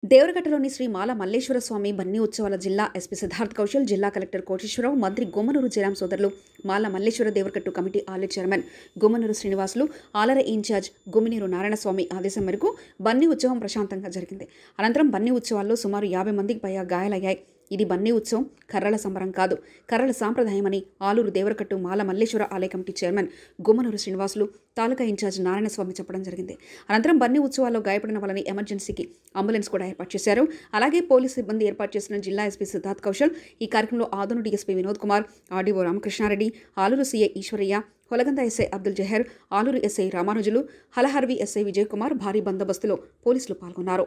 దేవరగట్టలోని శ్రీ మాల మల్లేశ్వర స్వామి బన్నీ ఉత్సవాల జిల్లా ఎస్పీ సిద్ధార్థ్ కౌశల్ జిల్లా కలెక్టర్ కోటేశ్వరరావు మంత్రి గుమ్మనూరు జయరాం సోదరులు మాల మల్లేశ్వర దేవరగట్టు కమిటీ ఆలయ చైర్మన్ గుమ్మనూరు శ్రీనివాసులు ఆలర ఇన్ఛార్జ్ గుమ్మినీరు నారాయణస్వామి ఆదేశం మేరకు బన్నీ ఉత్సవం ప్రశాంతంగా జరిగింది అనంతరం బన్నీ ఉత్సవాల్లో సుమారు యాభై మందికి పైగా గాయాలయ్యాయి ఇది బన్నీ ఉత్సవం కర్రల సంబరం కాదు కర్రల సాంప్రదాయమని ఆలూరు దేవరకట్టు మాల మల్లేశ్వర ఆలయ committee chairman Gummanuru Srinivasulu taluka incharge Narayanaswamy చెప్పడం జరిగింది అనంతరం బన్నీ ఉత్సవాల్లో గాయపడిన వాళ్ళని ఎమర్జెన్సీకి అంబులెన్స్ కూడా ఏర్పాటు చేశారు అలాగే పోలీసు సిబ్బంది ఏర్పాటు చేసిన జిల్లా ఎస్పీ సిద్ధార్థ్ కౌశల్ ఈ కార్యక్రమంలో Adoni DSP Vinod Kumar RDO Ramakrishnareddy Aluru CI Eshwaraiah Holagunda SI Abdul Jahar Aluru SI Ramanujulu Halaharvi SI Vijay Kumar భారీ బందోబస్తులో పోలీసులు పాల్గొన్నారు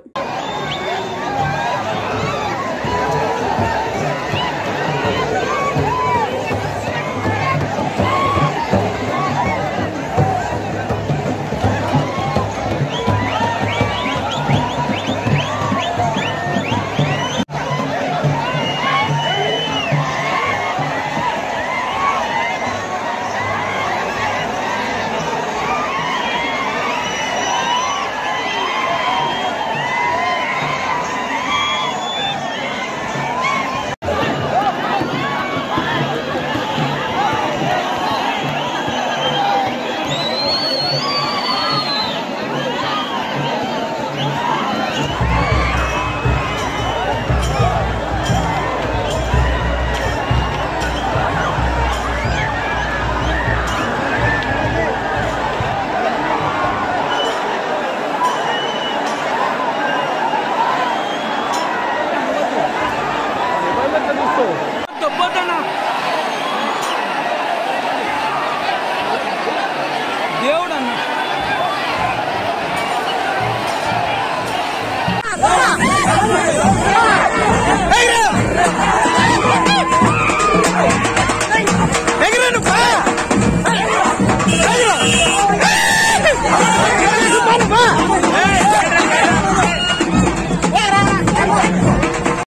దెబ్బ